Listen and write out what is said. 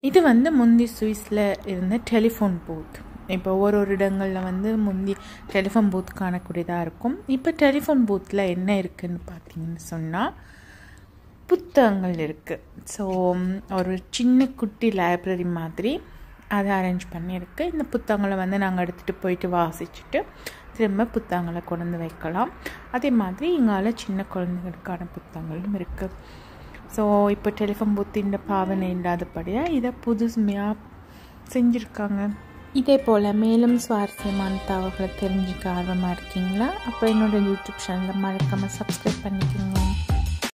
இது வந்து முந்தி சுவிஸில் இருந்த டெலிஃபோன் பூத் இப்போ ஒரு ஒரு இடங்களில் வந்து முந்தி டெலிஃபோன் பூத் காணக்கூடியதாக இருக்கும் இப்போ டெலிஃபோன் பூத்தில் என்ன இருக்குதுன்னு பார்த்தீங்கன்னு சொன்னால் புத்தகங்கள் இருக்குது ஸோ ஒரு சின்ன குட்டி லைப்ரரி மாதிரி அதை அரேஞ்ச் பண்ணியிருக்கு இந்த புத்தகங்களை வந்து நாங்கள் எடுத்துகிட்டு போயிட்டு வாசிச்சுட்டு திரும்ப புத்தகங்களை கொண்டு வைக்கலாம் அதே மாதிரி இங்கால சின்ன குழந்தைகளுக்கான புத்தகங்களும் இருக்குது ஸோ இப்போ டெலிஃபோன் பூத்தின் பாவனை இல்லாதபடியாக இதை புதுமையாக செஞ்சுருக்காங்க இதே போல் மேலும் சுவாரஸ்யமான தகவல்களை தெரிஞ்சுக்க ஆர்வமாக இருக்கீங்களா அப்போ என்னோடய யூடியூப் சேனலை மறக்காமல் சப்ஸ்கிரைப் பண்ணிக்கோங்க